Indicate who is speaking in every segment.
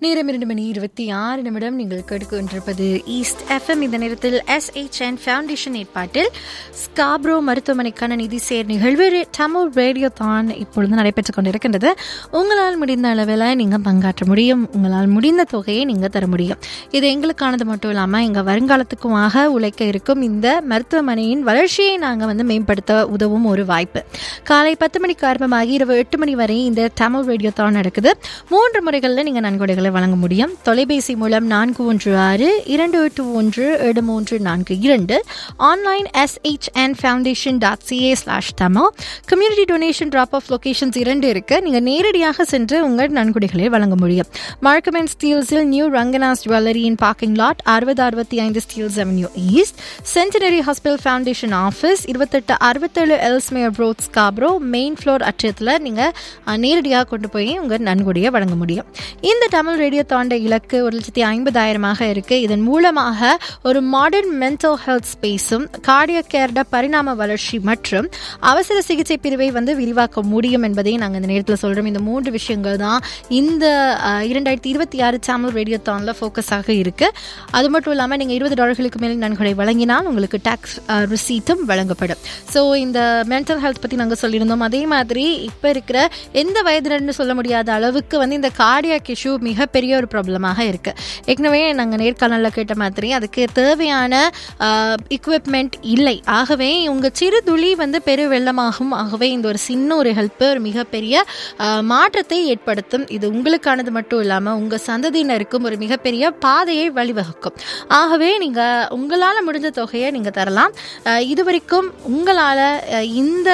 Speaker 1: நேரம் இரண்டு மணி இருபத்தி ஆறு நிமிடம் நீங்கள் கேட்டுக்கொண்டிருப்பது ஈஸ்ட் எஃப்எம் இந்த நேரத்தில் எஸ்ஹெச்என் ஃபவுண்டேஷன் ஏற்பாட்டில் ஸ்காப்ரோ மருத்துவமனைக்கான நிதி சேர் நிகழ்வு தமிழ் ரேடியோ தான் இப்பொழுது நடைபெற்றுக் கொண்டிருக்கின்றது உங்களால் முடிந்த அளவில் நீங்கள் பங்காற்ற முடியும் உங்களால் முடிந்த தொகையை நீங்கள் தர முடியும் இது எங்களுக்கானது மட்டும் இல்லாமல் எங்கள் வருங்காலத்துக்குமாக உழைக்க இருக்கும் இந்த மருத்துவமனையின் வளர்ச்சியை நாங்கள் வந்து மேம்படுத்த உதவும் ஒரு வாய்ப்பு காலை பத்து மணிக்கு ஆரம்பமாகி இரவு எட்டு மணி வரை இந்த தமிழ் ரேடியோ தான் நடக்குது மூன்று முறைகளில் நீங்கள் நன்கொடைகளை வழங்க முடியும் தொலைபேசி மூலம் நான்கு ஒன்று ஆறு இரண்டு எட்டு ஒன்று ஏழு மூன்று நான்கு இரண்டு online SHN foundation dot CA slash Tamil community donation drop off locations இரண்டு இருக்கு நீங்கள் நேரடியாக சென்று உங்கள் நன்கொடைகளை வழங்க முடியும் மார்க்கம் அண்ட் ஸ்டீல்ஸில் நியூ ரங்கனாஸ் ஜுவல்லரியின் பார்க்கிங் லாட் அறுபது அறுபத்தி ஐந்து Steeles avenue east Centenary hospital foundation office இருபத்தெட்டு அறுபத்தேழு Ellesmere road Scarborough main floor அற்றத்தில் நீங்கள் நேரடியாக கொண்டு போய் உங்கள் நன்கொடையை வழங்க முடியும் இந்த தமிழ் ரேடியோ தாண்ட இலக்கு ஒரு லட்சத்தி ஐம்பதாயிரமாக இருக்கு இதன் மூலமாக ஒரு மாடர்ன் மென்டல் ஹெல்த் ஸ்பேஸும் கார்டியோ கேர்ட பரிணாம வளர்ச்சி மற்றும் அவசர சிகிச்சை பிரிவை வந்து விரிவாக்க முடியும் என்பதையும் நாங்கள் இந்த நேரத்தில் சொல்கிறோம் இந்த மூன்று விஷயங்கள் தான் இந்த அஹ், இரண்டாயிரத்தி இருபத்தி ஆறு தமிழ் ரேடியோ தானில் ஃபோக்கஸாக இருக்கு அது மட்டும் இல்லாமல் நீங்கள் இருபது டாலர்களுக்கு மேல் நன்கொடை வழங்கினால் உங்களுக்கு டேக்ஸ் ரிசீட்டும் வழங்கப்படும் ஸோ இந்த மென்டல் ஹெல்த் பற்றி நாங்கள் சொல்லியிருந்தோம் அதே மாதிரி இப்போ இருக்கிற எந்த வயதினர்னு சொல்ல முடியாத அளவுக்கு வந்து இந்த கார்டியாக் இஷ்யூ மிகப்பெரிய ஒரு ப்ராப்ளமாக இருக்குது ஏற்கனவே நாங்கள் நேர்காணலில் கேட்ட மாதிரி அதுக்கு தேவையான எக்யூப்மெண்ட் இல்லை ஆகவே உங்கள் சிறு துளி வந்து பெரு வெள்ளமாகும் ஆகவே இந்த ஒரு சின்ன ஒரு ஹெல்ப் ஒரு மிகப்பெரிய ஆஹ், மாற்றத்தை ஏற்படுத்தும் இது உங்களுக்கானது மட்டும் இல்லாமல் உங்கள் சந்ததியினருக்கும் ஒரு மிகப்பெரிய பாதையை வழிவகுக்கும் ஆகவே நீங்கள் உங்களால் முடிஞ்ச தொகையை நீங்கள் தரலாம் ஆஹ், இதுவரைக்கும் உங்களால் இந்த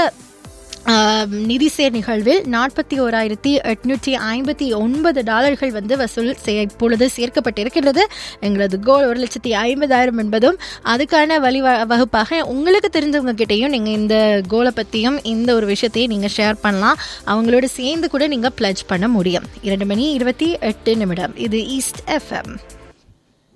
Speaker 1: ஆஹ், நிதிசேர் நிகழ்வில் நாற்பத்தி ஓராயிரத்தி எட்நூற்றி ஐம்பத்தி ஒன்பது டாலர்கள் வந்து வசூல் செய்ய இப்பொழுது சேர்க்கப்பட்டிருக்கிறது எங்களது கோல் ஒரு லட்சத்தி ஐம்பதாயிரம் என்பதும் அதுக்கான வழி வ- வகுப்பாக உங்களுக்கு தெரிஞ்சவங்க கிட்டேயும் நீங்கள் இந்த கோலை பற்றியும் இந்த ஒரு விஷயத்தையும் நீங்கள் ஷேர் பண்ணலாம் அவங்களோட சேர்ந்து கூட நீங்கள் ப்ளஜ் பண்ண முடியும் இரண்டு மணி இருபத்தி எட்டு நிமிடம் இது ஈஸ்ட் எஃப்எம்